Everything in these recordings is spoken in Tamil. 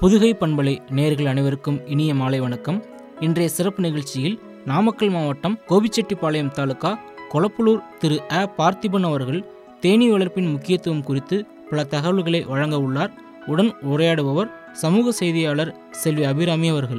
புதுகை பண்பலை நேயர்கள் அனைவருக்கும் இனிய மாலை வணக்கம் இன்றைய சிறப்பு நிகழ்ச்சியில் நாமக்கல் மாவட்டம் கோபிச்செட்டிப்பாளையம் தாலுகா கொளப்புலூர் திரு அ பார்த்திபன் அவர்கள் தேனீ வளர்ப்பின் முக்கியத்துவம் குறித்து பல தகவல்களை வழங்க உள்ளார் உடன் உரையாடுபவர் சமூக செய்தியாளர் செல்வி அபிராமி அவர்கள்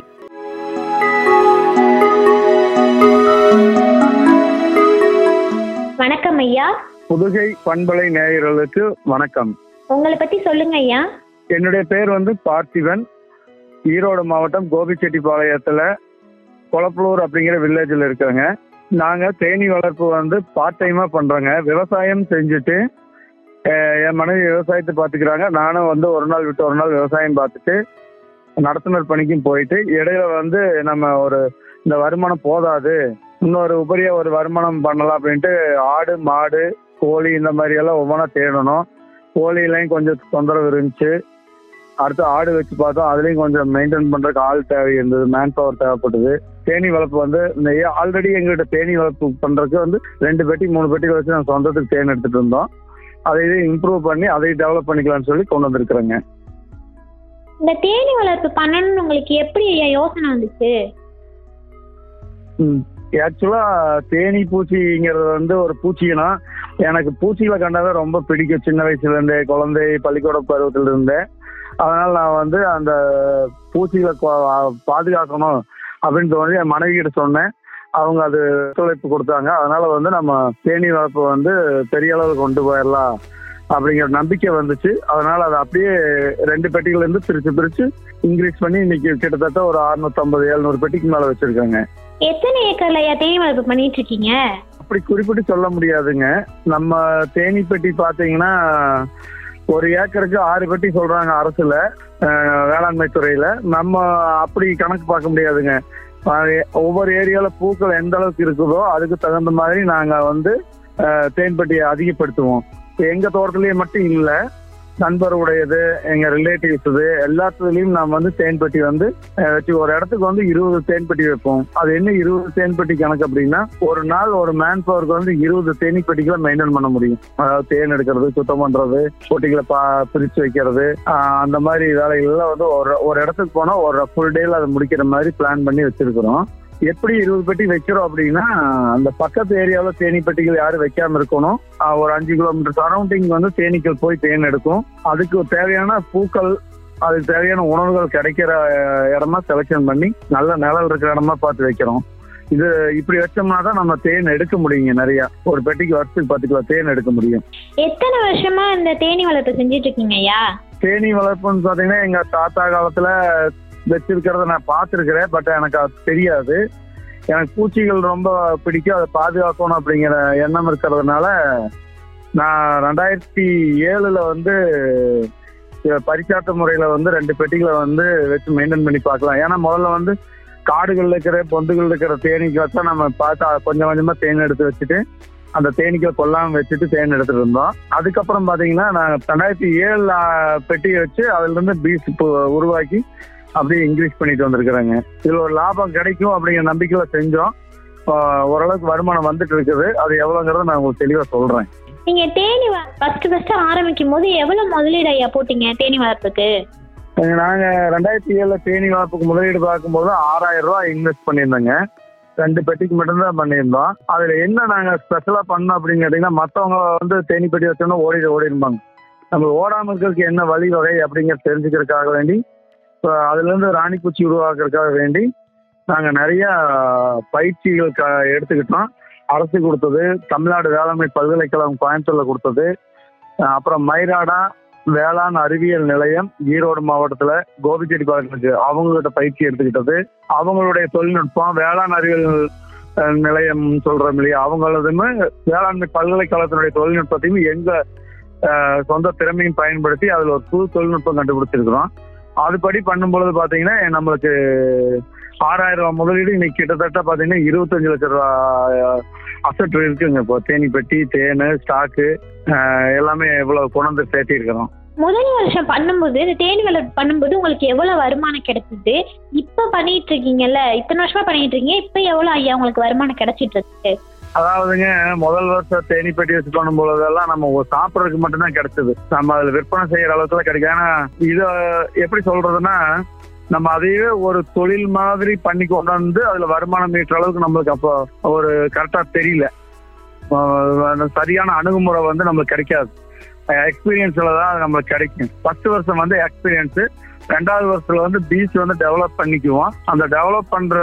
வணக்கம் ஐயா புதுகை பண்பலை நேயர்களுக்கு வணக்கம் உங்களை பத்தி சொல்லுங்க ஐயா என்னுடைய பேர் வந்து பார்த்திபன் ஈரோடு மாவட்டம் கோபிச்செட்டிப்பாளையத்துல கொளப்பலூர் அப்படிங்கிற வில்லேஜில் இருக்காங்க நாங்க தேனீ வளர்ப்பு வந்து பார்ட் டைமா பண்றோங்க விவசாயம் செஞ்சுட்டு அஹ், என் மனைவி விவசாயத்தை பார்த்துக்கிறாங்க நானும் வந்து ஒரு நாள் விட்டு ஒரு நாள் விவசாயம் பார்த்துட்டு நடத்துனர் பணிக்கும் போயிட்டு இடையில வந்து நம்ம ஒரு இந்த வருமானம் போதாது இன்னொரு உபரியா ஒரு வருமானம் பண்ணலாம் அப்படின்ட்டு ஆடு மாடு கோழி இந்த மாதிரி எல்லாம் ஒவ்வொன்றா தேடணும் கோழிலையும் கொஞ்சம் தொந்தரவு இருந்துச்சு அடுத்து ஆடு வச்சு பார்த்தோம் அதுலேயும் கொஞ்சம் மெயின்டைன் பண்ணுறதுக்கு ஆள் தேவை இருந்தது மேன் பவர் தேவைப்பட்டது தேனி வளர்ப்பு வந்து இந்த ஆல்ரெடி எங்கள்கிட்ட தேனி வளர்ப்பு பண்ணுறதுக்கு வந்து ரெண்டு பெட்டி மூணு பெட்டிகள் வச்சு நாங்கள் சொந்தத்துக்கு தேன் எடுத்துகிட்டு இருந்தோம் அதை இதை இம்ப்ரூவ் பண்ணி அதை டெவலப் பண்ணிக்கலாம்னு சொல்லி கொண்டு வந்திருக்கிறேங்க இந்த தேனி வளர்ப்பு பண்ணணும்னு உங்களுக்கு எப்படி ஐயா யோசனை வந்துச்சு ஆக்சுவலாக தேனி பூச்சிங்கிறது வந்து ஒரு பூச்சினா எனக்கு பூச்சிகளை கண்டாதான் ரொம்ப பிடிக்கும் சின்ன வயசுலேருந்தே குழந்தை பள்ளிக்கூட பருவத்துல இருந்தே அதனால நான் வந்து அந்த பூச்சிகளை கொ- பாதுகாக்கணும் அப்படின்னு தோணி என் மனைவி கிட்ட சொன்னேன் அவங்க அது ஒத்துழைப்பு கொடுத்தாங்க அதனால வந்து நம்ம தேனி வளர்ப்பு வந்து பெரிய அளவு கொண்டு போயிடலாம் அப்படிங்கிற நம்பிக்கை வந்துச்சு அதனால அதை அப்படியே ரெண்டு பெட்டிகள் இருந்து பிரிச்சு பிரிச்சு இன்க்ரீஸ் பண்ணி இன்னைக்கு கிட்டத்தட்ட ஒரு அறுநூத்தம்பது எழுநூறு பெட்டிக்கு மேல வச்சிருக்காங்க எத்தனை ஏக்கர்ல ஐயா தேனி வளர்ப்பு பண்ணிட்டு இருக்கீங்க அப்படி குறிப்பிட்டு சொல்ல முடியாதுங்க நம்ம தேனி பெட்டி பாத்தீங்கன்னா ஒரு ஏக்கருக்கு ஆறு பெட்டி சொல்றாங்க அரசுல அஹ், வேளாண்மை துறையில நம்ம அப்படி கணக்கு பார்க்க முடியாதுங்க அஹ், ஒவ்வொரு ஏரியால பூக்கள் எந்த அளவுக்கு இருக்குதோ அதுக்கு தகுந்த மாதிரி நாங்க வந்து அஹ், தேன் பெட்டியை அதிகப்படுத்துவோம் இப்ப எங்க தோட்டத்திலேயே மட்டும் இல்ல நண்பருடையது எங்க ரிலேட்டிவ்ஸ் இது எல்லாத்துலயும் நாம் வந்து தேன் பெட்டி வந்து அஹ், வச்சு ஒரு இடத்துக்கு வந்து இருபது தேன் பெட்டி வைப்போம் அது என்ன இருபது தேன் பெட்டி கணக்கு அப்படின்னா ஒரு நாள் ஒரு மேன் பவருக்கு வந்து இருபது தேனி பெட்டிகளை மெயின்டைன் பண்ண முடியும் அதாவது தேன் எடுக்கிறது சுத்தம் பண்றது பொட்டிகளை பா பிரிச்சு வைக்கிறது ஆஹ், அந்த மாதிரி வேலைகள்லாம் வந்து ஒரு ஒரு இடத்துக்கு போனா ஒரு ஃபுல் டேல அதை முடிக்கிற மாதிரி பிளான் பண்ணி வச்சிருக்கிறோம் எப்படி இருபது பெட்டி வைக்கிறோம் அப்படின்னா அந்த பக்கத்து ஏரியாவில் தேனி பெட்டிகள் யாரும் வைக்காம இருக்கணும் ஆஹ், ஒரு அஞ்சு கிலோமீட்டர் சரௌண்டிங் வந்து தேனீக்கள் போய் தேன் எடுக்கும் அதுக்கு தேவையான பூக்கள் அதுக்கு தேவையான உணவுகள் கிடைக்கிற அஹ், இடமா செலெக்ஷன் பண்ணி நல்ல நிழல் இருக்கிற இடமா பார்த்து வைக்கிறோம் இது இப்படி வச்சோம்னா தான் நம்ம தேன் எடுக்க முடியுங்க நிறைய ஒரு பெட்டிக்கு வருஷத்துக்கு பத்து கிலோ தேன் எடுக்க முடியும் எத்தனை வருஷமா இந்த தேனி வளர்ப்பு செஞ்சுட்டு இருக்கீங்க ஐயா தேனி வளர்ப்புன்னு பார்த்தீங்கன்னா எங்க தாத்தா காலத்துல வச்சிருக்கிறத நான் பார்த்துருக்கிறேன் பட் எனக்கு அது தெரியாது எனக்கு பூச்சிகள் ரொம்ப பிடிக்கும் அதை பாதுகாக்கணும் அப்படிங்கிற எண்ணம் இருக்கிறதுனால நான் ரெண்டாயிரத்தி ஏழுல வந்து இத பரிச்சாட்டு முறையில வந்து ரெண்டு பெட்டிகளை வந்து வச்சு மெயின்டைன் பண்ணி பார்க்கலாம் ஏன்னா முதல்ல வந்து காடுகள் இருக்கிற பொந்துகள் இருக்கிற தேனீக்கு வச்சா நம்ம பார்த்தா கொஞ்சம் கொஞ்சமா தேன் எடுத்து வச்சுட்டு அந்த தேனீக்களை கொல்லாம வச்சுட்டு தேன் எடுத்துட்டு இருந்தோம் அதுக்கப்புறம் பாத்தீங்கன்னா நான் ரெண்டாயிரத்தி ஏழுல பெட்டி வச்சு அதுல இருந்து பீஸ் உருவாக்கி அப்படியே இன்க்ரீஸ் பண்ணிட்டு வந்திருக்கிறேங்க இதுல ஒரு லாபம் கிடைக்கும் அப்படிங்கிற நம்பிக்கையில செஞ்சோம் ஆஹ் ஓரளவுக்கு வருமானம் வந்துட்டு இருக்குது அது எவ்வளவுங்கிறத நான் உங்களுக்கு தெளிவா சொல்றேன் நீங்க தேனி ஃபர்ஸ்ட் ஃபர்ஸ்ட் ஆரம்பிக்கும் போது எவ்வளவு முதலீடு ஐயா போட்டீங்க தேனி வளர்ப்புக்கு அஹ் நாங்க ரெண்டாயிரத்தி ஏழுல தேனி வளர்ப்புக்கு முதலீடு பார்க்கும்போது ஆறாயிரம் ரூபாய் இன்வெஸ்ட் பண்ணியிருந்தோங்க ரெண்டு பெட்டிக்கு மட்டும்தான் பண்ணியிருந்தோம் அதுல என்ன நாங்க ஸ்பெஷலா பண்ணோம் அப்படின்னு கேட்டீங்கன்னா மத்தவங்க வந்து தேனி பெட்டி வச்சோன்னா ஓடி ஓடிருப்பாங்க நம்ம ஓடாம இருக்கிறதுக்கு என்ன வழி வகை அப்படிங்கிறத தெரிஞ்சுக்கிறதுக்காக வேண்டி இப்போ அதுல இருந்து ராணிப்பூச்சி உருவாக்குறதுக்காக வேண்டி நாங்க நிறைய பயிற்சிகள் க- எடுத்துக்கிட்டோம் அரசு கொடுத்தது தமிழ்நாடு வேளாண்மை பல்கலைக்கழகம் கோயம்புத்தூர்ல கொடுத்தது அஹ் அப்புறம் மைராடா வேளாண் அறிவியல் நிலையம் ஈரோடு மாவட்டத்துல கோபிச்செட்டிப்பாளையம் இருக்கு அவங்ககிட்ட பயிற்சி எடுத்துக்கிட்டது அவங்களுடைய தொழில்நுட்பம் வேளாண் அறிவியல் அஹ், நிலையம் சொல்றோம் இல்லையா அவங்களதுமே வேளாண்மை பல்கலைக்கழகத்தினுடைய தொழில்நுட்பத்தையும் எங்க அஹ், சொந்த திறமையும் பயன்படுத்தி அதுல ஒரு புது தொழில்நுட்பம் கண்டுபிடிச்சிருக்கிறோம் அதுபடி பண்ணும் பொழுது பாத்தீங்கன்னா நம்மளுக்கு ஆறாயிரம் ரூபாய் முதலீடு இன்னைக்கு கிட்டத்தட்ட பாத்தீங்கன்னா இருபத்தஞ்சு லட்சம் ரூபாய் அசட் இருக்குங்க இப்போ தேனி பெட்டி தேன் ஸ்டாக்கு எல்லாமே இவ்வளவு கொண்டு வந்து சேர்த்திருக்கிறோம் முதல் வருஷம் பண்ணும்போது இந்த தேனி வளர்ப்பு பண்ணும்போது உங்களுக்கு எவ்வளவு வருமானம் கிடைச்சது இப்ப பண்ணிட்டு இருக்கீங்கல்ல இத்தனை வருஷமா பண்ணிட்டு இருக்கீங்க இப்ப எவ்வளவு ஐயா உங்களுக்கு வருமானம் கிடைச்சிட்டு இருக்கு அதாவதுங்க முதல் வருஷம் தேனி பெட்டி வச்சு பண்ணும் பொழுதெல்லாம் நம்ம ஒரு சாப்பிட்றதுக்கு மட்டும்தான் கிடைச்சது நம்ம அதுல விற்பனை செய்யற அளவுக்கு கிடைக்கும் ஏன்னா இத எப்படி சொல்றதுன்னா நம்ம அதையே ஒரு தொழில் மாதிரி பண்ணி கொண்டு வந்து அதுல வருமானம் ஈட்டுற அளவுக்கு நம்மளுக்கு அப்போ ஒரு கரெக்டா தெரியல ஆஹ் அந்த சரியான அணுகுமுறை வந்து நம்மளுக்கு கிடைக்காது எக்ஸ்பீரியன்ஸ்ல தான் அது நம்மளுக்கு கிடைக்கும் ஃபர்ஸ்ட் வருஷம் வந்து எக்ஸ்பீரியன்ஸ் ரெண்டாவது வருஷத்துல வந்து பீச் வந்து டெவலப் பண்ணிக்குவோம் அந்த டெவலப் பண்ற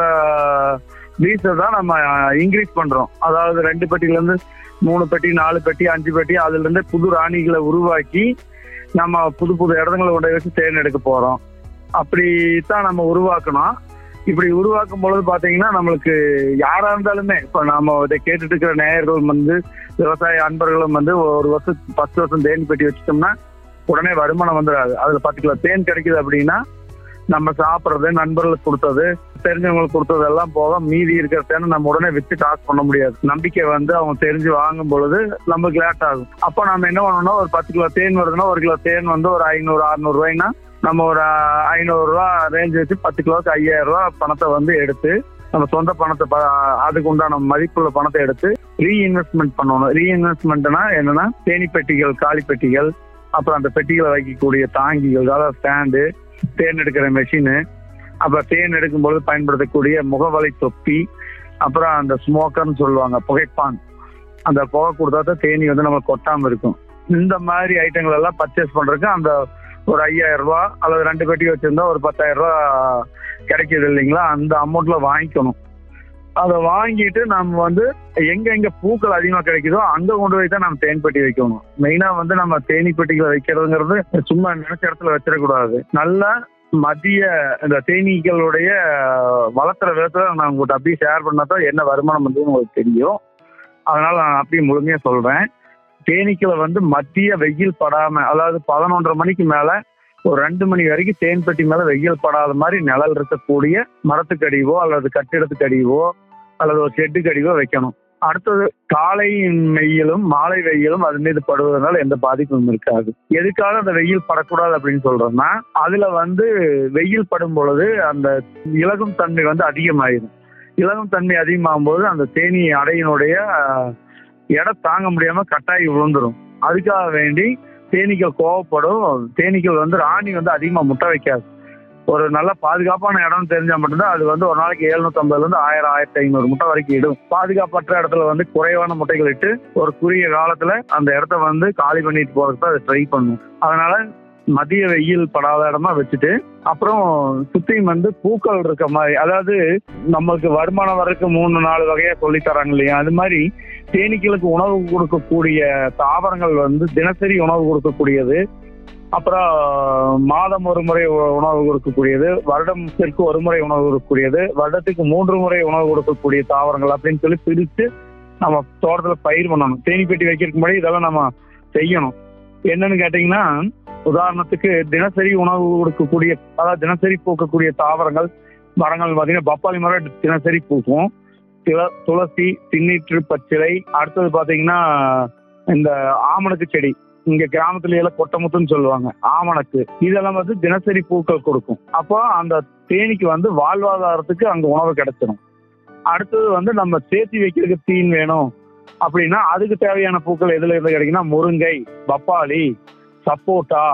பீஸை தான் நம்ம இன்க்ரீஸ் பண்றோம் அதாவது ரெண்டு பெட்டில இருந்து மூணு பெட்டி நாலு பெட்டி அஞ்சு பெட்டி அதுல இருந்து புது ராணிகளை உருவாக்கி நம்ம புது புது இடங்களை கொண்டு வச்சு தேர்ந்தெடுக்க போறோம் அப்படித்தான் நம்ம உருவாக்கணும் இப்படி உருவாக்கும் பொழுது பாத்தீங்கன்னா நம்மளுக்கு யாரா இருந்தாலுமே இப்ப நாம இதை கேட்டுட்டு இருக்கிற நேயர்கள் வந்து விவசாய அன்பர்களும் வந்து ஒரு வருஷம் பத்து வருஷம் தேன் பெட்டி வச்சுட்டோம்னா உடனே வருமானம் வந்துடாது அதுல பத்து கிலோ தேன் கிடைக்குது அப்படின்னா நம்ம சாப்பிட்றது நண்பர்களுக்கு கொடுத்தது தெரிஞ்சவங்களுக்கு கொடுத்தது எல்லாம் போக மீதி இருக்கிற தேனை நம்ம உடனே வித்து காசு பண்ண முடியாது நம்பிக்கை வந்து அவங்க தெரிஞ்சு வாங்கும் பொழுது நமக்கு லேட் ஆகும் அப்போ நம்ம என்ன பண்ணணும்னா ஒரு பத்து கிலோ தேன் வருதுன்னா ஒரு கிலோ தேன் வந்து ஒரு ஐநூறு அறுநூறு ரூபாய்னா நம்ம ஒரு ஐநூறு ரூபா ரேஞ்ச் வச்சு பத்து கிலோக்கு ஐயாயிரம் ரூபா பணத்தை வந்து எடுத்து நம்ம சொந்த பணத்தை ப- அதுக்கு உண்டான மதிப்புள்ள பணத்தை எடுத்து ரீஇன்வெஸ்ட்மெண்ட் பண்ணணும் ரீஇன்வெஸ்ட்மெண்ட்னா என்னன்னா தேனி பெட்டிகள் காலி பெட்டிகள் அப்புறம் அந்த பெட்டிகளை வைக்கக்கூடிய தாங்கிகள் அதாவது ஸ்டாண்டு தேன் எடுக்கிற மெஷினு அப்புறம் தேன் எடுக்கும்போது பயன்படுத்தக்கூடிய முகவலை தொப்பி அப்புறம் அந்த ஸ்மோக்கர்னு சொல்லுவாங்க புகைப்பான் அந்த புகை கொடுத்தா தான் தேனி வந்து நம்ம கொட்டாம இருக்கும் இந்த மாதிரி ஐட்டங்கள் எல்லாம் பர்ச்சேஸ் பண்றதுக்கு அந்த ஒரு ஐயாயிரம் ரூபாய் அல்லது ரெண்டு பெட்டி வச்சிருந்தா ஒரு பத்தாயிரம் ரூபாய் கிடைக்குது இல்லைங்களா அந்த அமௌண்ட்ல வாங்கிக்கணும் அதை வாங்கிட்டு நம்ம வந்து எங்க எங்க பூக்கள் அதிகமா கிடைக்குதோ அங்க கொண்டு போய் தான் நம்ம தேன் பெட்டி வைக்கணும் மெயினா வந்து நம்ம தேனி பெட்டிகளை வைக்கிறதுங்கிறது சும்மா நினைச்ச இடத்துல வச்சிடக்கூடாது நல்ல மதிய இந்த தேனீக்களுடைய வளர்த்துற விதத்துல நான் உங்கள்கிட்ட அப்படியே ஷேர் பண்ணா தான் என்ன வருமானம் வந்து உங்களுக்கு தெரியும் அதனால நான் அப்படியே முழுமையா சொல்றேன் தேனீக்களை வந்து மத்திய வெயில் படாம அதாவது பதினொன்றரை மணிக்கு மேல ஒரு ரெண்டு மணி வரைக்கும் தேன் பெட்டி மேல வெயில் படாத மாதிரி நிழல் இருக்கக்கூடிய மரத்துக்கடிவோ அல்லது கட்டிடத்துக்கடிவோ அல்லது ஒரு செட்டுக்கடிவோ வைக்கணும் அடுத்தது காலை வெயிலும் மாலை வெயிலும் அது மீது படுவதனால எந்த பாதிப்பும் இருக்காது எதுக்காக அந்த வெயில் படக்கூடாது அப்படின்னு சொல்றோம்னா அதுல வந்து வெயில் படும் பொழுது அந்த இலகும் தன்மை வந்து அதிகமாயிடும் இலகும் தன்மை அதிகமாகும் போது அந்த தேனி அடையினுடைய அஹ், எடை தாங்க முடியாம கட்டாயி விழுந்துரும் அதுக்காக வேண்டி தேனீக்கள் கோவப்படும் தேனீக்கள் வந்து ராணி வந்து அதிகமா முட்டை வைக்காது ஒரு நல்ல பாதுகாப்பான இடம் தெரிஞ்சா மட்டும்தான் அது வந்து ஒரு நாளைக்கு எழுநூத்தி ஐம்பதுல இருந்து ஆயிரம் ஆயிரத்தி ஐநூறு முட்டை வரைக்கும் இடும் பாதுகாப்பற்ற இடத்துல வந்து குறைவான முட்டைகள் இட்டு ஒரு குறுகிய காலத்துல அந்த இடத்த வந்து காலி பண்ணிட்டு போறதுக்கு தான் அது ட்ரை பண்ணும் அதனால மதிய வெயில் படாத இடமா வச்சுட்டு அப்புறம் சுத்தியும் வந்து பூக்கள் இருக்க மாதிரி அதாவது நம்மளுக்கு வருமானம் வர்றதுக்கு மூணு நாலு வகையா சொல்லி தராங்க இல்லையா அது மாதிரி தேனீக்களுக்கு உணவு கொடுக்கக்கூடிய தாவரங்கள் வந்து தினசரி உணவு கொடுக்கக்கூடியது அப்புறம் மாதம் ஒரு முறை உ- உணவு கொடுக்கக்கூடியது வருடத்திற்கு ஒரு முறை உணவு கொடுக்கக்கூடியது வருடத்துக்கு மூன்று முறை உணவு கொடுக்கக்கூடிய தாவரங்கள் அப்படின்னு சொல்லி பிரித்து நம்ம தோட்டத்துல பயிர் பண்ணணும் தேனி பெட்டி வைக்கிறதுக்கு முன்னாடி இதெல்லாம் நம்ம செய்யணும் என்னன்னு கேட்டீங்கன்னா உதாரணத்துக்கு தினசரி உணவு கொடுக்கக்கூடிய அதாவது தினசரி பூக்கக்கூடிய தாவரங்கள் மரங்கள் பார்த்தீங்கன்னா பப்பாளி மரம் தினசரி பூக்கும் துள- துளசி திண்ணீற்று பச்சிலை அடுத்தது பார்த்தீங்கன்னா இந்த ஆமணக்கு செடி இங்க கிராமத்துல எல்லாம் கொட்டமுத்துன்னு சொல்லுவாங்க ஆமணக்கு இதெல்லாம் வந்து தினசரி பூக்கள் கொடுக்கும் அப்போ அந்த தேனீக்கு வந்து வாழ்வாதாரத்துக்கு அங்க உணவு கிடைச்சிடும் அடுத்தது வந்து நம்ம சேர்த்தி வைக்கிறதுக்கு தீன் வேணும் அப்படின்னா அதுக்கு தேவையான பூக்கள் எதுல இருந்து கிடைக்குன்னா முருங்கை பப்பாளி சப்போட்டா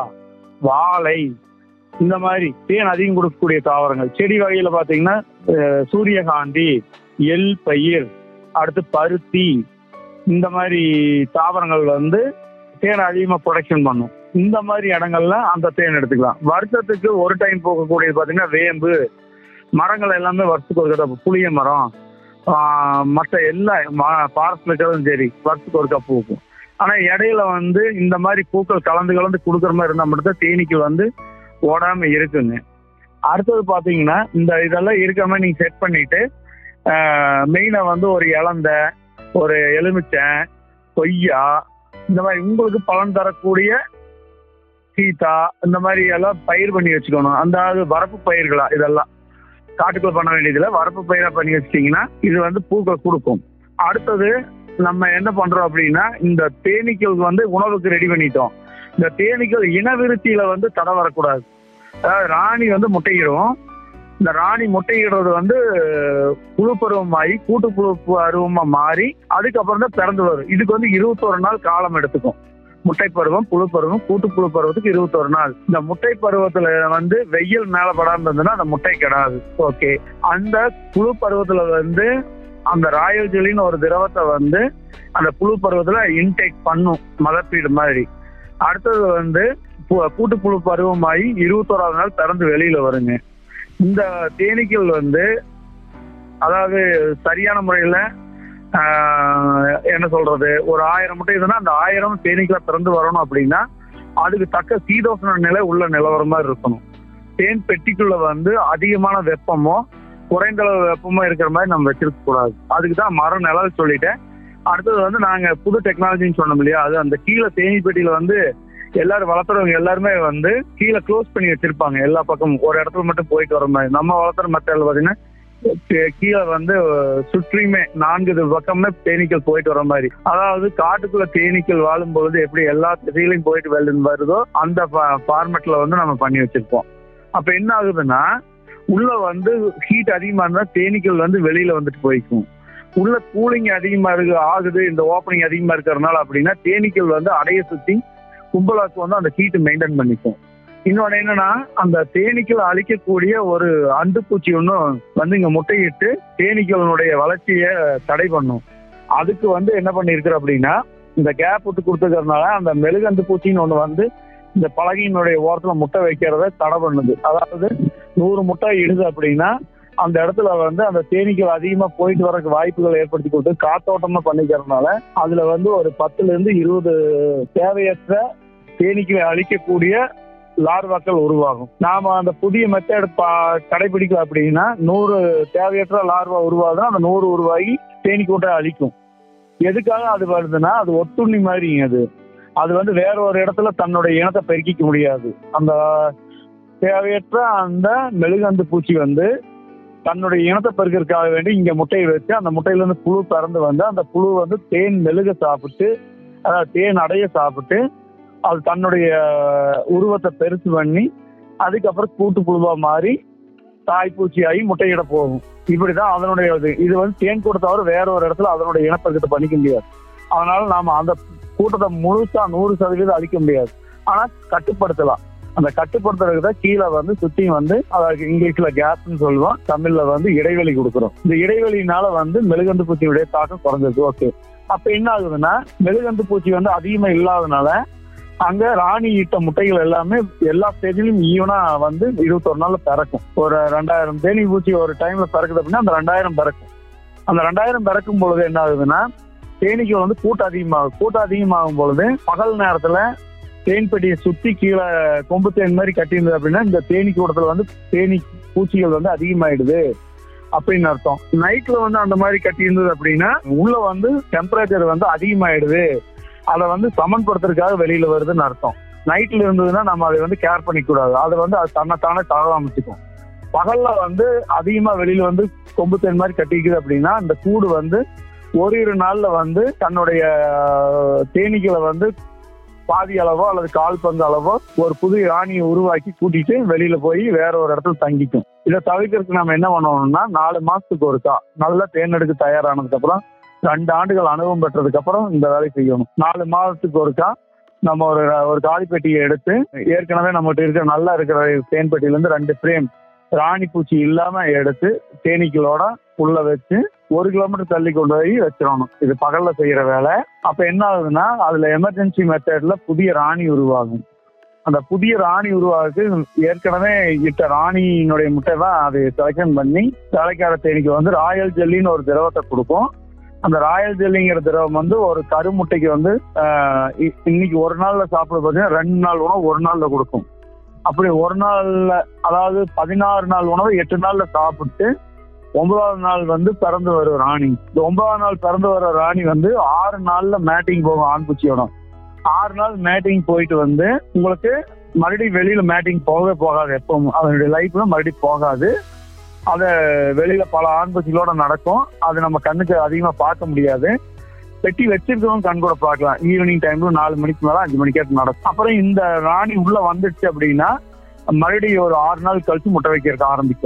வாழை இந்த மாதிரி தேன் அதிகம் கொடுக்கக்கூடிய தாவரங்கள் செடி வகையில பாத்தீங்கன்னா அஹ், சூரியகாந்தி எள் பயிர் அடுத்து பருத்தி இந்த மாதிரி தாவரங்கள் வந்து தேன் அதிகமா ப்ரொடக்ஷன் பண்ணும் இந்த மாதிரி இடங்கள்ல அந்த தேன் எடுத்துக்கலாம் வருஷத்துக்கு ஒரு டைம் போகக்கூடியது பாத்தீங்கன்னா வேம்பு மரங்கள் எல்லாமே வருஷத்துக்கு ஒரு தடவை புளிய மரம் ஆஹ் மற்ற எல்லா ஃபாரஸ்ட்ல இருக்கிறதும் சரி வருஷத்துக்கு ஒருக்கா பூக்கும் ஆனா இடையில வந்து இந்த மாதிரி பூக்கள் கலந்து கலந்து கொடுக்குற மாதிரி இருந்தா மட்டும்தான் தேனீக்கு வந்து ஓடாம இருக்குங்க அடுத்தது பாத்தீங்கன்னா இந்த இதெல்லாம் இருக்கிற மாதிரி நீங்க செட் பண்ணிட்டு மெயினா வந்து ஒரு இலந்த ஒரு எலுமிச்சை கொய்யா இந்த மாதிரி உங்களுக்கு பலன் தரக்கூடிய சீதா இந்த மாதிரி எல்லாம் பயிர் பண்ணி வச்சுக்கணும் அந்த அது வரப்பு பயிர்களா இதெல்லாம் காட்டுக்குள்ள பண்ண வேண்டியதுல வரப்பு பயிரா பண்ணி வச்சிட்டீங்கன்னா இது வந்து பூக்கள் கொடுக்கும் அடுத்தது நம்ம என்ன பண்றோம் அப்படின்னா இந்த தேனீக்களுக்கு வந்து உணவுக்கு ரெடி பண்ணிட்டோம் இந்த தேனீக்கள் இனவிருத்தியில வந்து தடை வரக்கூடாது அதாவது ராணி வந்து முட்டையிடும் இந்த ராணி முட்டையிடுறது வந்து புழு பருவமாகி கூட்டு புழு பருவமா மாறி அதுக்கப்புறம் தான் பிறந்து வரும் இதுக்கு வந்து இருபத்தொரு நாள் காலம் எடுத்துக்கும் முட்டை பருவம் புழு பருவம் கூட்டு புழு பருவத்துக்கு இருபத்தொரு நாள் இந்த முட்டை பருவத்துல வந்து வெயில் மேல படாம இருந்ததுன்னா அந்த முட்டை கிடாது ஓகே அந்த புழு பருவத்துல வந்து அந்த ராயல் ஜெலின்னு ஒரு திரவத்தை வந்து அந்த புழு பருவத்துல இன்டேக் பண்ணும் மதப்பீடு மாதிரி அடுத்தது வந்து பு- கூட்டுப்புழு பருவமாகி இருபத்தோராவது நாள் திறந்து வெளியில வருங்க இந்த தேனீக்கள் வந்து அதாவது சரியான முறையில ஆஹ், என்ன சொல்றது ஒரு ஆயிரம் முட்டை இதுன்னா அந்த ஆயிரம் தேனீக்களை திறந்து வரணும் அப்படின்னா அதுக்கு தக்க சீதோஷண நிலை உள்ள நிலவரம் மாதிரி இருக்கணும் தேன் பெட்டிக்குள்ள வந்து அதிகமான வெப்பமோ குறைந்த அளவு வெப்பமோ இருக்கிற மாதிரி நம்ம வச்சிருக்க கூடாது அதுக்கு தான் மரம் நிழல் சொல்லிட்டேன் அடுத்தது வந்து நாங்க புது டெக்னாலஜின்னு சொன்னோம் இல்லையா அது அந்த கீழே தேனி பெட்டியில வந்து எல்லாரும் வளர்த்துறவங்க எல்லாருமே வந்து கீழே க்ளோஸ் பண்ணி வச்சிருப்பாங்க எல்லா பக்கமும் ஒரு இடத்துல மட்டும் போயிட்டு வர மாதிரி நம்ம வளர்த்துற மெத்தட்ல பாத்தீங்கன்னா கீ- கீழே வந்து சுற்றியுமே நான்கு இது பக்கமே தேனீக்கள் போயிட்டு வர மாதிரி அதாவது காட்டுக்குள்ள தேனீக்கள் வாழும் பொழுது எப்படி எல்லா திசையிலையும் போயிட்டு வெளில வருதோ அந்த ஃபார்மேட்ல வந்து நம்ம பண்ணி வச்சிருப்போம் அப்ப என்ன ஆகுதுன்னா உள்ள வந்து ஹீட் அதிகமா இருந்தா தேனீக்கள் வந்து வெளியில வந்துட்டு போய்க்கும் உள்ள கூலிங் அதிகமா இருக்கு ஆகுது இந்த ஓப்பனிங் அதிகமா இருக்கிறதுனால அப்படின்னா தேனீக்கள் வந்து அடைய சுத்தி கும்பலாக்கு வந்து அந்த ஹீட் மெயின்டைன் பண்ணிக்கும் இன்னொன்னு என்னன்னா அந்த தேனீக்களை அழிக்கக்கூடிய ஒரு அந்துப்பூச்சி ஒன்றும் வந்து இங்க முட்டையிட்டு தேனீக்களுடைய வளர்ச்சியை தடை பண்ணும் அதுக்கு வந்து என்ன பண்ணிருக்கு அப்படின்னா இந்த கேப் விட்டு கொடுத்துக்கிறதுனால அந்த மெழுகந்து பூச்சின்னு ஒண்ணு வந்து இந்த பலகையினுடைய ஓரத்துல முட்டை வைக்கிறத தடை பண்ணுது அதாவது நூறு முட்டை இடுது அப்படின்னா அந்த இடத்துல வந்து அந்த தேனீக்கள் அதிகமா போயிட்டு வரக்கு வாய்ப்புகள் ஏற்படுத்தி கொடுத்து காத்தோட்டமா பண்ணிக்கிறதுனால அதுல வந்து ஒரு பத்துல இருந்து இருபது தேவையற்ற தேனீக்களை அழிக்கக்கூடிய லார்வாக்கள் உருவாகும் நாம அந்த புதிய மெத்தட் கடைபிடிக்கல அப்படின்னா நூறு தேவையற்ற லார்வா உருவாகுதுன்னா அந்த நூறு உருவாகி தேனீ கூட்டம் அழிக்கும் எதுக்காக அது வருதுன்னா அது ஒட்டுண்ணி மாதிரி அது அது வந்து வேற ஒரு இடத்துல தன்னுடைய இனத்தை பெருக்கிக்க முடியாது அந்த தேவையற்ற அந்த மெழுகந்து பூச்சி வந்து தன்னுடைய இனத்தை பெருக்கிறதுக்காக வேண்டி இங்க முட்டையை வச்சு அந்த முட்டையில இருந்து புழு பிறந்து வந்து அந்த புழு வந்து தேன் மெழுக சாப்பிட்டு அதாவது தேன் அடைய சாப்பிட்டு அது தன்னுடைய உருவத்தை பெருசு பண்ணி அதுக்கப்புறம் கூட்டு புழுவா மாறி தாய்ப்பூச்சி ஆகி முட்டையிட போகும் இப்படிதான் அதனுடைய இது இது வந்து தேன் கூட்ட தவிர வேற ஒரு இடத்துல அதனுடைய இனப்பெருக்கத்தை பண்ணிக்க முடியாது அதனால நாம அந்த கூட்டத்தை முழுசா நூறு சதவீதம் அழிக்க முடியாது ஆனா கட்டுப்படுத்தலாம் அந்த கட்டுப்படுத்துறதுக்கு தான் கீழே வந்து சுத்தியும் வந்து அதாவது இங்கிலீஷ்ல கேப்னு சொல்லுவோம் தமிழ்ல வந்து இடைவெளி கொடுக்குறோம் இந்த இடைவெளினால வந்து மெழுகந்து பூச்சியுடைய தாக்கம் குறைஞ்சது ஓகே அப்ப என்ன ஆகுதுன்னா மெழுகந்து பூச்சி வந்து அதிகமா இல்லாதனால அங்க ராணி ஈட்ட முட்டைகள் எல்லாமே எல்லா ஸ்டேஜ்லயும் ஈவனா வந்து இருபத்தொரு நாள்ல பிறக்கும் ஒரு ரெண்டாயிரம் தேனி பூச்சி ஒரு டைம்ல பிறக்குது அப்படின்னா அந்த ரெண்டாயிரம் பிறக்கும் அந்த ரெண்டாயிரம் பிறக்கும் பொழுது என்ன ஆகுதுன்னா தேனீக்கு வந்து கூட்டம் அதிகமாகும் கூட்டம் அதிகமாகும் பொழுது பகல் நேரத்துல தேன் பெட்டியை சுத்தி கீழே கொம்பு தேன் மாதிரி கட்டியிருந்தது அப்படின்னா இந்த தேனி கூட்டத்துல வந்து தேனி பூச்சிகள் வந்து அதிகமாயிடுது அப்படின்னு அர்த்தம் நைட்ல வந்து அந்த மாதிரி கட்டி இருந்தது அப்படின்னா உள்ள வந்து டெம்பரேச்சர் வந்து அதிகமாயிடுது அதை வந்து சமன்படுத்துறதுக்காக வெளியில வருதுன்னு அர்த்தம் நைட்ல இருந்ததுன்னா நம்ம அதை வந்து கேர் பண்ணிக்க கூடாது அதை வந்து அது தன்னைத்தானே தகவமைச்சுக்கும் பகல்ல வந்து அதிகமா வெளியில வந்து கொம்பு தேன் மாதிரி கட்டிக்குது அப்படின்னா இந்த கூடு வந்து ஓரிரு நாள்ல வந்து தன்னுடைய அஹ், தேனீக்களை வந்து பாதி அளவோ அல்லது கால் பங்கு அளவோ ஒரு புது ராணியை உருவாக்கி கூட்டிட்டு வெளியில போய் வேற ஒரு இடத்துல தங்கிக்கும் இதை தவிர்க்கிறதுக்கு நம்ம என்ன பண்ணணும்னா நாலு மாசத்துக்கு ஒருக்கா நல்ல தேர்ந்தெடுக்க தயாரானதுக்கு அப்புறம் ரெண்டு ஆண்டுகள் அனுபவம் பெற்றதுக்கு அப்புறம் இந்த வேலையை செய்யணும் நாலு மாதத்துக்கு ஒருக்கா நம்ம ஒரு ஒரு காலி பெட்டியை எடுத்து ஏற்கனவே நம்மகிட்ட இருக்கிற நல்லா இருக்கிற தேன் பெட்டியில இருந்து ரெண்டு ஃப்ரேம் ராணி பூச்சி இல்லாம எடுத்து தேனீக்களோட உள்ள வச்சு ஒரு கிலோமீட்டர் தள்ளி கொண்டு போய் வச்சிடணும் இது பகல்ல செய்யற வேலை அப்ப என்ன ஆகுதுன்னா அதுல எமர்ஜென்சி மெத்தட்ல புதிய ராணி உருவாகும் அந்த புதிய ராணி உருவாக்கு ஏற்கனவே இட்ட ராணியினுடைய முட்டை தான் அது செலக்ஷன் பண்ணி தலைக்கார தேனிக்கு வந்து ராயல் ஜெல்லின்னு ஒரு திரவத்தை கொடுக்கும் அந்த ராயல் ஜெல்லிங்கிற திரவம் வந்து ஒரு கருமுட்டைக்கு வந்து ஆஹ், இ- இன்னைக்கு ஒரு நாள்ல சாப்பிட பார்த்தீங்கன்னா ரெண்டு நாள் உணவு ஒரு நாள்ல கொடுக்கும் அப்படி ஒரு நாள்ல அதாவது பதினாறு நாள் உணவு எட்டு நாள்ல சாப்பிட்டு ஒன்பதாவது நாள் வந்து பிறந்து வரும் ராணி இந்த ஒன்பதாவது நாள் பிறந்து வர ராணி வந்து ஆறு நாள்ல மேட்டிங் போகும் ஆண் பூச்சியோட ஆறு நாள் மேட்டிங் போயிட்டு வந்து உங்களுக்கு மறுபடியும் வெளியில மேட்டிங் போகவே போகாது எப்பவும் அதனுடைய லைஃப்ல மறுபடியும் போகாது அத வெளியில பல ஆண் பூச்சிகளோட நடக்கும் அது நம்ம கண்ணுக்கு அதிகமா பார்க்க முடியாது பெட்டி வச்சிருக்கவங்க கண் கூட பார்க்கலாம் ஈவினிங் டைம்ல நாலு மணிக்கு மேல அஞ்சு மணிக்கு நடக்கும் அப்புறம் இந்த ராணி உள்ள வந்துடுச்சு அப்படின்னா மறுபடியும் ஒரு ஆறு நாள் கழிச்சு முட்டை வைக்கிறதுக்கு ஆரம்பிக்கும்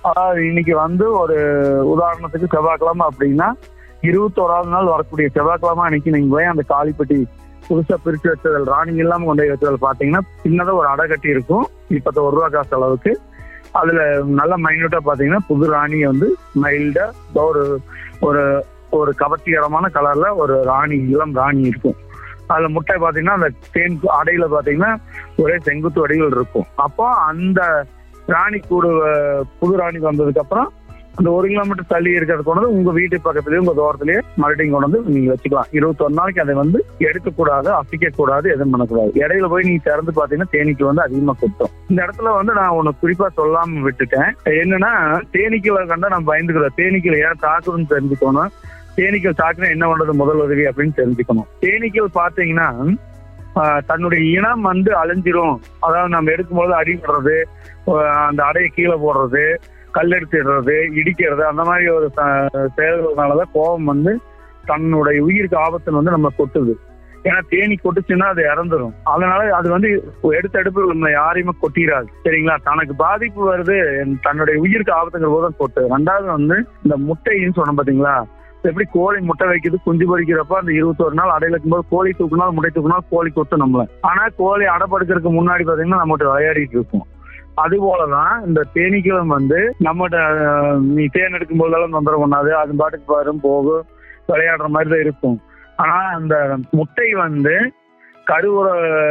அதாவது இன்னைக்கு வந்து ஒரு உதாரணத்துக்கு செவ்வாய்க்கிழமை அப்படின்னா இருபத்தோராவது நாள் வரக்கூடிய செவ்வாய்க்கிழமை அன்னைக்கு நீங்க போய் அந்த காளிப்பட்டி புதுசா பிரிச்சு வச்சதில் ராணி இல்லாம கொண்டு போய் வச்சதில் பாத்தீங்கன்னா சின்னதா ஒரு அடை கட்டி இருக்கும் இப்பத்த ஒரு ரூபா காசு அளவுக்கு அதுல நல்ல மைன்யூட்டா பாத்தீங்கன்னா புது ராணி வந்து மைல்டா ஒரு ஒரு ஒரு கவர்ச்சிகரமான கலர்ல ஒரு ராணி இளம் ராணி இருக்கும் அதுல முட்டை பாத்தீங்கன்னா அந்த தேன் அடையில பாத்தீங்கன்னா ஒரே செங்குத்து வடிவில் இருக்கும் அப்போ அந்த ராணி கூடு அஹ், புது ராணி வந்ததுக்கு அப்புறம் அந்த ஒரு கிலோமீட்டர் தள்ளி இருக்கிறது கொண்டு வந்து உங்க வீட்டு பக்கத்துலயே உங்க தோட்டத்திலேயே மறுபடியும் கொண்டு வந்து நீங்க வச்சுக்கலாம் இருபத்தொரு நாளைக்கு அதை வந்து எடுக்க கூடாது அசைக்க கூடாது எதுவும் பண்ணக்கூடாது இடையில போய் நீங்க திறந்து பாத்தீங்கன்னா தேனீக்கு வந்து அதிகமா கொட்டும் இந்த இடத்துல வந்து நான் ஒண்ணு குறிப்பா சொல்லாம விட்டுட்டேன் என்னன்னா தேனீக்களை கண்டா நம்ம பயந்துக்கிறோம் தேனீக்களை ஏன் தாக்குதுன்னு தெரிஞ்சுக்கணும் தேனீக்கள் தாக்குனா என்ன பண்றது முதல் உதவி அப்படின்னு தெரிஞ்சுக்கணும் தேனீக்கள் பாத்தீங்கன்னா ஆஹ், தன்னுடைய இனம் வந்து அழிஞ்சிரும் அதாவது நம்ம எடுக்கும்போது அடிபடுறது ஆஹ், அந்த அடையை கீழே போடுறது கல் எடுத்துடுறது இடிக்கிறது அந்த மாதிரி ஒரு ச- செயல்கள்னாலதான் கோபம் வந்து தன்னுடைய உயிருக்கு ஆபத்து வந்து நம்ம கொட்டுது ஏன்னா தேனி கொட்டுச்சுன்னா அது இறந்துரும் அதனால அது வந்து எடுத்த எடுப்பு நம்ம யாரையுமே கொட்டிடாது சரிங்களா தனக்கு பாதிப்பு வருது தன்னுடைய உயிருக்கு ஆபத்துங்கிற போது தான் கொட்டு ரெண்டாவது வந்து இந்த முட்டைன்னு சொன்னோம் பாத்தீங்களா எப்படி கோழி முட்டை வைக்குது குஞ்சு பொரிக்கிறப்ப அந்த இருபத்தொரு நாள் அடையில இருக்கும்போது கோழி தூக்குனால் முட்டை தூக்குனால் கோழி கொத்து நம்மள ஆனா கோழி அடைப்படுக்கிறதுக்கு முன்னாடி பாத்தீங்கன்னா நம்மகிட்ட விளையாடிட்டு இருக்கும் அது போலதான் இந்த தேனீக்களும் வந்து நம்மகிட்ட அஹ், நீ தேன் எடுக்கும் போதெல்லாம் தொந்தரவு பண்ணாது அது பாட்டுக்கு வரும் போகும் விளையாடுற மாதிரி தான் இருக்கும் ஆனா அந்த முட்டை வந்து கருவுற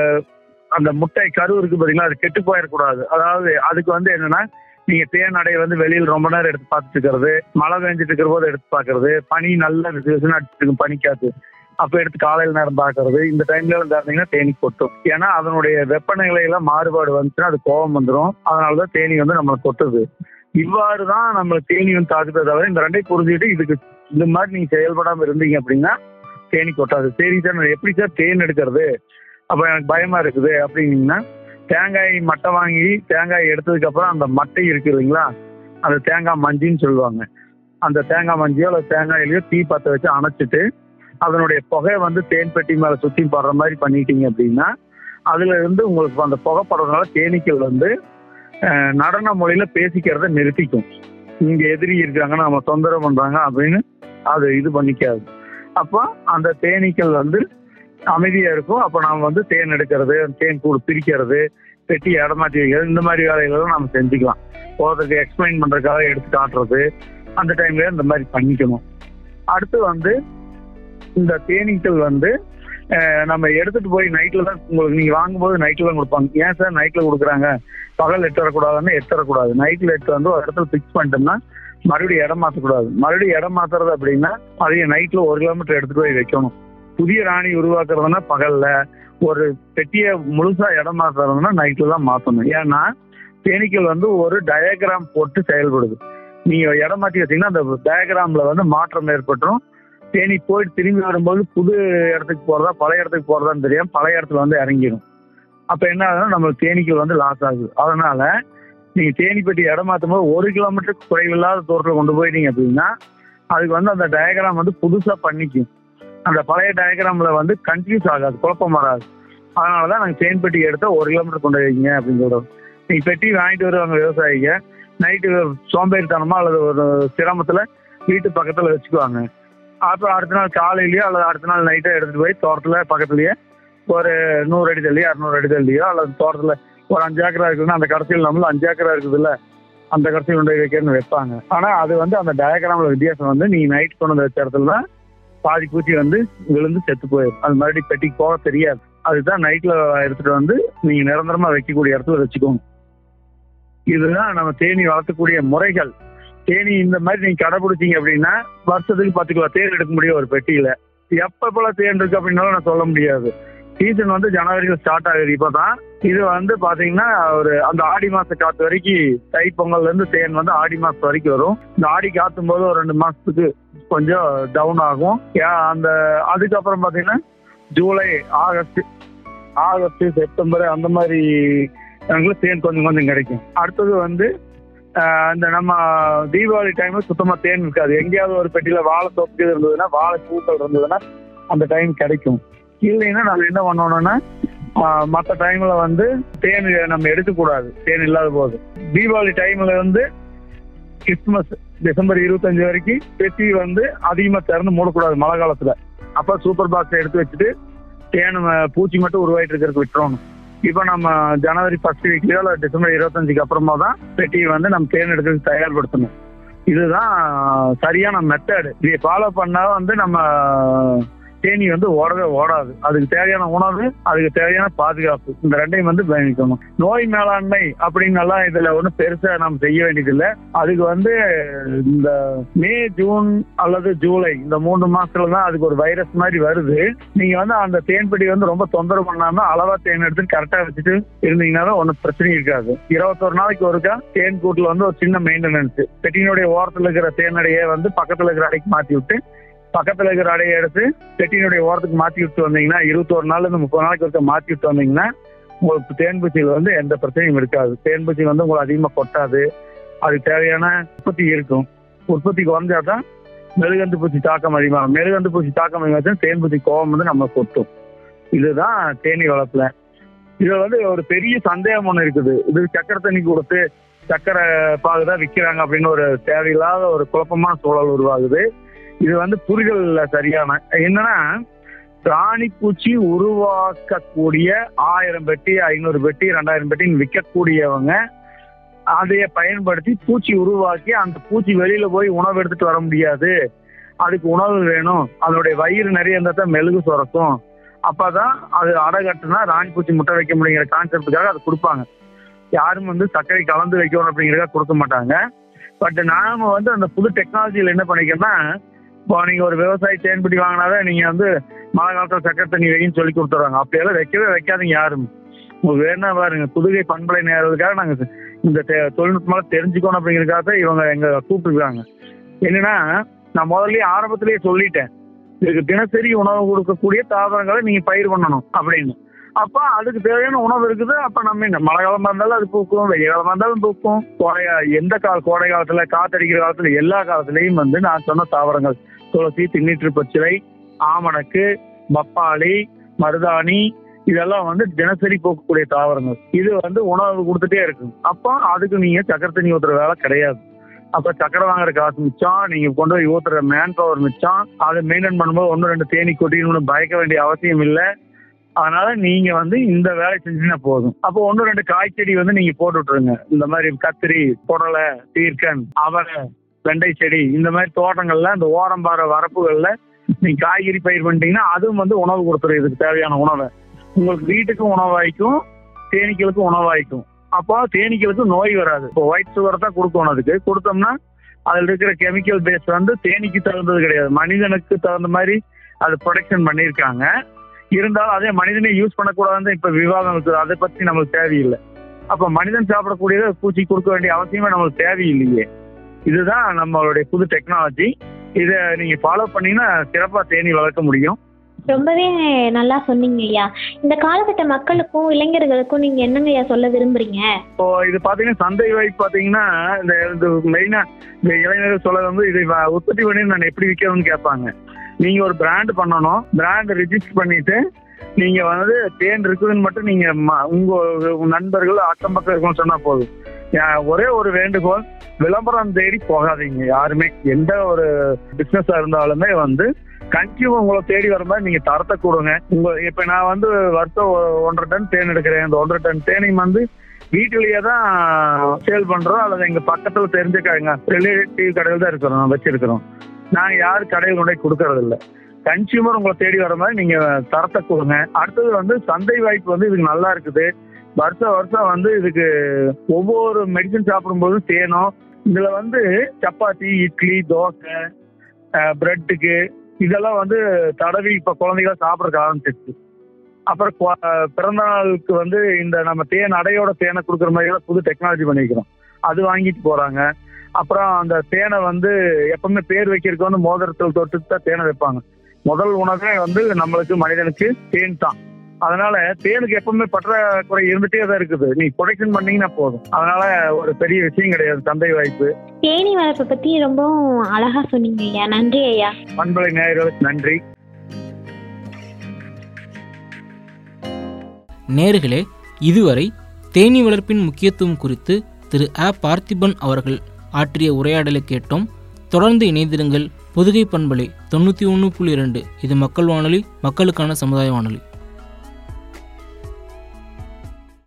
அந்த முட்டை கரு இருக்கு பாத்தீங்களா அது கெட்டு போயிடக்கூடாது அதாவது அதுக்கு வந்து என்னன்னா நீங்க தேன் அடையை வந்து வெளியில் ரொம்ப நேரம் எடுத்து பார்த்துட்டு இருக்கிறது மழை பெஞ்சிட்டு இருக்கிற போது எடுத்து பார்க்கறது பனி நல்லா இருக்குன்னு அடிச்சிட்டு இருக்கும் பனிக்காத்து அப்ப எடுத்து காலையில நேரம் பார்க்கறது இந்த டைம்ல எல்லாம் பார்த்தீங்கன்னா தேனி கொட்டும் ஏன்னா அதனுடைய வெப்பநிலை எல்லாம் மாறுபாடு வந்துச்சுன்னா அது கோபம் வந்துடும் அதனாலதான் தேனி வந்து நம்மளை கொட்டுது இவ்வாறு தான் நம்ம தேனி வந்து தாக்குதே தவிர இந்த ரெண்டையும் புரிஞ்சுக்கிட்டு இதுக்கு இந்த மாதிரி நீங்க செயல்படாம இருந்தீங்க அப்படின்னா தேனி கொட்டாது சரி சார் நான் எப்படி சார் தேன் எடுக்கிறது அப்ப எனக்கு பயமா இருக்குது அப்படின்னீங்கன்னா தேங்காய் மட்டை வாங்கி தேங்காய் எடுத்ததுக்கு அப்புறம் அந்த மட்டை இருக்கு இல்லைங்களா அந்த தேங்காய் மஞ்சின்னு சொல்லுவாங்க அந்த தேங்காய் மஞ்சியோ அல்லது தேங்காயிலையோ தீ பற்ற வச்சு அணைச்சிட்டு அதனுடைய புகை வந்து தேன் பெட்டி மேல சுத்தி படுற மாதிரி பண்ணிட்டீங்க அப்படின்னா அதுல இருந்து உங்களுக்கு அந்த புகை படுறதுனால தேனீக்கள் வந்து அஹ், நடன மொழியில பேசிக்கிறத நிறுத்திக்கும் இங்க எதிரி இருக்காங்க நம்ம தொந்தரவு பண்றாங்க அப்படின்னு அது இது பண்ணிக்காது அப்போ அந்த தேனீக்கள் வந்து அமைதியா இருக்கும் அப்ப நாம வந்து தேன் எடுக்கிறது தேன் கூடு பிரிக்கிறது பெட்டி இடமாட்டி வைக்கிறது இந்த மாதிரி வேலைகளெல்லாம் நம்ம செஞ்சுக்கலாம் ஒருத்தருக்கு எக்ஸ்பிளைன் பண்றதுக்காக எடுத்து காட்டுறது அந்த டைம்ல இந்த மாதிரி பண்ணிக்கணும் அடுத்து வந்து இந்த தேனீக்கள் வந்து அஹ், நம்ம எடுத்துட்டு போய் நைட்ல தான் உங்களுக்கு நீங்க வாங்கும்போது நைட்ல தான் கொடுப்பாங்க ஏன் சார் நைட்ல கொடுக்குறாங்க பகல் எட்டு வரக்கூடாதுன்னு எட்டு வரக்கூடாது நைட்ல எட்டு வந்து ஒரு இடத்துல பிக்ஸ் பண்ணிட்டோம்னா மறுபடியும் இடம் மாற்றக்கூடாது மறுபடியும் இடம் மாத்துறது அப்படின்னா அதையும் நைட்ல ஒரு கிலோமீட்டர் எடுத்துட்டு போய் வைக்கணும் புதிய ராணி உருவாக்குறதுன்னா பகல்ல ஒரு பெட்டியை முழுசா இடம் மாத்துறதுன்னா நைட்ல தான் மாத்தணும் ஏன்னா தேனீக்கள் வந்து ஒரு டயக்ராம் போட்டு செயல்படுது நீங்க இடம் மாத்தி வச்சீங்கன்னா அந்த டயக்ராம்ல வந்து மாற்றம் ஏற்பட்டுரும் தேனி போயிட்டு திரும்பி வரும்போது புது இடத்துக்கு போறதா பழைய இடத்துக்கு போறதான்னு தெரியாம பழைய இடத்துல வந்து இறங்கிடும் அப்ப என்ன ஆகுதுன்னா நம்மளுக்கு தேனீக்கள் வந்து லாஸ் ஆகுது அதனால நீங்க தேனி பெட்டி இடம் மாத்தும் போது ஒரு கிலோமீட்டருக்கு குறைவில்லாத தூரத்துல கொண்டு போயிட்டீங்க அப்படின்னா அதுக்கு வந்து அந்த டயக்ராம் வந்து புதுசா பண்ணிக்கும் அந்த பழைய டயக்ராம்ல வந்து கன்ஃபியூஸ் ஆகாது குழப்பம் வராது அதனாலதான் நாங்க தேன் பெட்டி எடுத்தா ஒரு கிலோமீட்டர் கொண்டு வைங்க அப்படின்னு சொல்றோம் நீங்க பெட்டி வாங்கிட்டு வருவாங்க விவசாயிங்க நைட்டு சோம்பேறித்தனமா அல்லது ஒரு சிரமத்துல வீட்டு பக்கத்துல வச்சுக்குவாங்க அப்புறம் அடுத்த நாள் காலையிலயோ அல்லது அடுத்த நாள் நைட்டோ எடுத்துட்டு போய் தோட்டத்துல பக்கத்துலயே ஒரு நூறு அடி தள்ளியோ அறுநூறு அடி தள்ளியோ அல்லது தோட்டத்துல ஒரு அஞ்சு ஏக்கரா இருக்குன்னா அந்த கடைசியில் நம்மள அஞ்சு ஏக்கரா இருக்குதுல்ல அந்த கடைசியில் கொண்டு போய் வைக்கிறன்னு வைப்பாங்க ஆனா அது வந்து அந்த டயக்ராம்ல வித்தியாசம் வந்து நீ நைட் கொண்டு வந்து வச்ச இடத்துல தான் பாதி பூச்சி வந்து விழுந்து செத்து போயிடும் அது மறுபடியும் பெட்டிக்கு போக தெரியாது அதுதான் நைட்ல எடுத்துட்டு வந்து நீங்க நிரந்தரமா வைக்கக்கூடிய இடத்துல வச்சுக்கோங்க இதுதான் நம்ம தேனி வளர்த்தக்கூடிய முறைகள் தேனி இந்த மாதிரி நீங்க கடைபிடிச்சீங்க அப்படின்னா வருஷத்துக்கு பத்து கிலோ தேன் எடுக்க முடியும் ஒரு பெட்டியில எப்ப போல தேன் இருக்கு அப்படின்னாலும் நான் சொல்ல முடியாது சீசன் வந்து ஜனவரியில் ஸ்டார்ட் ஆகுது இப்பதான் இது வந்து பாத்தீங்கன்னா ஒரு அந்த ஆடி மாச காத்து வரைக்கும் தை பொங்கல்ல இருந்து தேன் வந்து ஆடி மாசம் வரைக்கும் வரும் இந்த ஆடி காத்தும் போது ஒரு ரெண்டு மாசத்துக்கு கொஞ்சம் டவுன் ஆகும் ஏன் அந்த அதுக்கப்புறம் பாத்தீங்கன்னா ஜூலை ஆகஸ்ட் ஆகஸ்ட் செப்டம்பர் அந்த மாதிரி எங்களுக்கு தேன் கொஞ்சம் கொஞ்சம் கிடைக்கும் அடுத்தது வந்து ஆஹ், இந்த நம்ம தீபாவளி டைம்ல சுத்தமா தேன் இருக்காது எங்கேயாவது ஒரு பெட்டியில வாழை தொப்பு இருந்ததுன்னா வாழை பூக்கள் இருந்ததுன்னா அந்த டைம் கிடைக்கும் இல்லைன்னா நம்ம என்ன பண்ணணும்னா மற்ற டைம்ல வந்து தேன் நம்ம எடுக்கக்கூடாது தேன் இல்லாத போது தீபாவளி டைம்ல வந்து கிறிஸ்துமஸ் டிசம்பர் இருபத்தஞ்சு வரைக்கும் பெட்டி வந்து அதிகமா திறந்து மூடக்கூடாது மழை காலத்துல அப்ப சூப்பர் பாக்ஸ் எடுத்து வச்சுட்டு தேன் அஹ், பூச்சி மட்டும் உருவாயிட்டு இருக்கிறதுக்கு விட்டுறணும் இப்போ நம்ம ஜனவரி ஃபர்ஸ்ட் வீக்லயோ இல்லை டிசம்பர் இருபத்தஞ்சுக்கு அப்புறமா தான் பெட்டியை வந்து நம்ம தேன் எடுக்கிறதுக்கு தயார்படுத்தணும் இதுதான் சரியான மெத்தடு இதை ஃபாலோ பண்ணா வந்து நம்ம தேனி வந்து ஓடவே ஓடாது அதுக்கு தேவையான உணவு அதுக்கு தேவையான பாதுகாப்பு இந்த ரெண்டையும் வந்து பயணிக்கணும் நோய் மேலாண்மை அப்படின்னு எல்லாம் இதுல ஒன்றும் பெருசா நம்ம செய்ய வேண்டியதில்லை அதுக்கு வந்து இந்த மே ஜூன் அல்லது ஜூலை இந்த மூணு மாசத்துல தான் அதுக்கு ஒரு வைரஸ் மாதிரி வருது நீங்க வந்து அந்த தேன்பெட்டி வந்து ரொம்ப தொந்தரவு பண்ணாம அளவா தேன் எடுத்து கரெக்டா வச்சுட்டு இருந்தீங்கன்னா தான் ஒன்றும் பிரச்சனை இருக்காது இருபத்தொரு நாளைக்கு ஒருக்கா தேன் கூட்டுல வந்து ஒரு சின்ன மெயின்டெனன்ஸ் பெட்டியினுடைய ஓரத்துல இருக்கிற தேனடையை வந்து பக்கத்துல இருக்கிற அடைக்கு மாத்தி விட்டு பக்கத்துல இருக்கிற அடையை எடுத்து பெட்டியினுடைய ஓரத்துக்கு மாத்தி விட்டு வந்தீங்கன்னா இருபத்தொரு நாள்ல இருந்து முப்பது நாளைக்கு ஒருக்க மாத்தி விட்டு வந்தீங்கன்னா உங்களுக்கு தேன்பூச்சியில் வந்து எந்த பிரச்சனையும் இருக்காது தேன்பூச்சி வந்து உங்களுக்கு அதிகமா கொட்டாது அதுக்கு தேவையான உற்பத்தி இருக்கும் உற்பத்தி குறைஞ்சாதான் மெழுகந்து பூச்சி தாக்கம் அதிகமாகும் மெழுகந்து பூச்சி தாக்கம் அதிகமாச்சுன்னா தேன்பூச்சி கோபம் வந்து நம்ம கொட்டும் இதுதான் தேனி வளர்ப்புல இதுல வந்து ஒரு பெரிய சந்தேகம் ஒண்ணு இருக்குது இது சக்கரை தண்ணி கொடுத்து சக்கரை பாகு தான் விற்கிறாங்க அப்படின்னு ஒரு தேவையில்லாத ஒரு குழப்பமான சூழல் உருவாகுது இது வந்து புரிதல் இல்ல சரியான என்னன்னா ராணி பூச்சி உருவாக்கக்கூடிய ஆயிரம் பெட்டி ஐநூறு பெட்டி ரெண்டாயிரம் பெட்டின்னு விற்கக்கூடியவங்க அதைய பயன்படுத்தி பூச்சி உருவாக்கி அந்த பூச்சி வெளியில போய் உணவு எடுத்துட்டு வர முடியாது அதுக்கு உணவு வேணும் அதனுடைய வயிறு நிறைய இருந்தா தான் மெழுகு சுரக்கும் அப்பதான் அது அடை கட்டுனா ராணி பூச்சி முட்டை வைக்க முடியுங்கிற கான்செப்டுக்காக அதை கொடுப்பாங்க யாரும் வந்து சர்க்கரை கலந்து வைக்கணும் அப்படிங்கிறதுக்காக கொடுக்க மாட்டாங்க பட் நாம வந்து அந்த புது டெக்னாலஜியில் என்ன பண்ணிக்கிறோம்னா இப்போ நீங்க ஒரு விவசாயி தேன்படி வாங்கினாதான் நீங்க வந்து மழை காலத்துல சக்கரை தண்ணி வைன்னு சொல்லி கொடுத்துறாங்க அப்படியெல்லாம் வைக்கவே வைக்காதீங்க யாரும் உங்களுக்கு வேணா பாருங்க புதுகை பண்பலை நேரத்துக்காக நாங்க இந்த தெ- தொழில்நுட்பம் தெரிஞ்சுக்கணும் அப்படிங்கிறதுக்காக தான் இவங்க எங்க கூப்பிட்டுருக்காங்க என்னன்னா நான் முதல்லயே ஆரம்பத்திலேயே சொல்லிட்டேன் இதுக்கு தினசரி உணவு கொடுக்கக்கூடிய தாவரங்களை நீங்க பயிர் பண்ணணும் அப்படின்னு அப்ப அதுக்கு தேவையான உணவு இருக்குது அப்ப நம்ம என்ன மழை காலமா இருந்தாலும் அது பூக்கும் வெயில் காலமா இருந்தாலும் பூக்கும் கோடை எந்த கால கோடை காலத்துல காத்தடிக்கிற காலத்துல எல்லா காலத்துலயும் வந்து நான் சொன்ன தாவரங்கள் துளசி திண்ணீற்று பச்சிலை ஆமணக்கு பப்பாளி மருதாணி இதெல்லாம் வந்து தினசரி போக்கக்கூடிய தாவரங்கள் இது வந்து உணவு கொடுத்துட்டே இருக்கும் அப்போ அதுக்கு நீங்க சக்கரை தண்ணி ஊத்துற வேலை கிடையாது அப்ப சக்கரை வாங்குற காசு மிச்சம் நீங்க கொண்டு போய் ஊத்துற மேன் பவர் மிச்சம் அதை மெயின்டைன் பண்ணும்போது ஒன்று ரெண்டு தேனி கொட்டின்னு பயக்க வேண்டிய அவசியம் இல்லை அதனால நீங்க வந்து இந்த வேலை செஞ்சீங்கன்னா போதும் அப்போ ஒன்று ரெண்டு காய்ச்செடி வந்து நீங்க போட்டு விட்டுருங்க இந்த மாதிரி கத்திரி புடலை தீர்க்கன் அவரை வெண்டை செடி இந்த மாதிரி தோட்டங்கள்ல இந்த ஓரம்பாற வரப்புகள்ல நீங்க காய்கறி பயிர் பண்ணிட்டீங்கன்னா அதுவும் வந்து உணவு கொடுத்துரும் இதுக்கு தேவையான உணவை உங்களுக்கு வீட்டுக்கும் உணவாய்க்கும் தேனீக்களுக்கும் உணவாய்க்கும் அப்போ தேனீக்களுக்கு நோய் வராது இப்போ ஒயிட் சுகர் தான் கொடுக்கணும் அதுக்கு கொடுத்தோம்னா அதில் இருக்கிற கெமிக்கல் பேஸ் வந்து தேனீக்கு தகுந்தது கிடையாது மனிதனுக்கு தகுந்த மாதிரி அது ப்ரொடக்ஷன் பண்ணியிருக்காங்க இருந்தாலும் அதே மனிதனே யூஸ் பண்ணக்கூடாதுன்னு இப்ப விவாதம் இருக்குது அதை பத்தி நம்மளுக்கு தேவையில்லை அப்ப மனிதன் சாப்பிடக்கூடியதை பூச்சி கொடுக்க வேண்டிய அவசியமே நம்மளுக்கு தேவையில்லையே இதுதான் நம்மளுடைய புது டெக்னாலஜி இதை நீங்க ஃபாலோ பண்ணீங்கன்னா சிறப்பா தேனி வளர்க்க முடியும் ரொம்பவே நல்லா சொன்னீங்க ஐயா இந்த காலகட்ட மக்களுக்கும் இளைஞர்களுக்கும் நீங்க என்னங்க ஐயா சொல்ல விரும்புறீங்க இப்போ இது பாத்தீங்கன்னா சந்தை வாய்ப்பு பாத்தீங்கன்னா இந்த இந்த மெயினா இந்த இளைஞர்கள் சொல்ல வந்து இதை வ- உற்பத்தி பண்ணி நான் எப்படி விற்கிறதுன்னு கேட்பாங்க நீங்க ஒரு பிராண்ட் பண்ணணும் பிராண்ட் ரிஜிஸ்டர் பண்ணிட்டு நீங்க வந்து தேன் இருக்குதுன்னு மட்டும் நீங்க ம- உங்க உங்க நண்பர்கள் அக்கம் பக்கம் இருக்கணும்னு சொன்னா போதும் ஏன் ஒரே ஒரு வேண்டுகோள் விளம்பரம் தேடி போகாதீங்க யாருமே எந்த ஒரு பிசினஸா இருந்தாலுமே வந்து கன்சியூமர் உங்களை தேடி வர மாதிரி நீங்க தரத்தை கொடுங்க உங்க இப்ப நான் வந்து வருஷம் ஒ- ஒன்றரை டன் தேன் எடுக்கிறேன் அந்த ஒன்றரை டன் தேனையும் வந்து வீட்டிலேயே தான் சேல் பண்றோம் அல்லது எங்க பக்கத்துல தெரிஞ்சுக்காங்க ரிலேட்டிவ் கடையில் தான் இருக்கிறோம் வச்சிருக்கிறோம் நாங்க யாரும் கடையில் கொண்டு போய் கொடுக்கறது இல்ல கன்சியூமர் உங்களை தேடி வர மாதிரி நீங்க தரத்தை கொடுங்க அடுத்தது வந்து சந்தை வாய்ப்பு வந்து இதுக்கு நல்லா இருக்குது வருஷம் வருஷம் வந்து இதுக்கு ஒவ்வொரு மெடிசன் சாப்பிடும்போதும் தேனும் இதுல வந்து சப்பாத்தி இட்லி தோசை பிரெட்டுக்கு இதெல்லாம் வந்து தடவி இப்ப குழந்தைகள் சாப்பிடறதுக்கு ஆரம்பிச்சிருச்சு அப்புறம் கொ- பிறந்த நாளுக்கு வந்து இந்த நம்ம தேன் அடையோட தேனை கொடுக்குற மாதிரி எல்லாம் புது டெக்னாலஜி பண்ணிக்கிறோம் அது வாங்கிட்டு போறாங்க அப்புறம் அந்த தேனை வந்து எப்பவுமே பேர் வைக்கிறதுக்கு வந்து மோதிரத்தில் தொட்டு தான் தேனை வைப்பாங்க முதல் உணவே வந்து நம்மளுக்கு மனிதனுக்கு தேன் தான் அதனால தேனுக்கு எப்பவுமே பற்றாக்குறை இருந்துட்டே தான் இருக்குது நீ ப்ரொடக்ஷன் பண்ணீங்கன்னா போதும் அதனால ஒரு பெரிய விஷயம் கிடையாது சந்தை வாய்ப்பு தேனி வளர்ப்பை பத்தி ரொம்பவும் அழகா சொன்னீங்க ஐயா நன்றி ஐயா பண்பலை நேயர்களுக்கு நன்றி நேர்களே இதுவரை தேனீ வளர்ப்பின் முக்கியத்துவம் குறித்து திரு அ பார்த்திபன் அவர்கள் ஆற்றிய உரையாடலை கேட்டோம் தொடர்ந்து இணைந்திருங்கள் புதுகை பண்பலை தொண்ணூற்றி ஒன்று புள்ளி இரண்டு இது மக்கள் வானொலி மக்களுக்கான சமுதாய வானொலி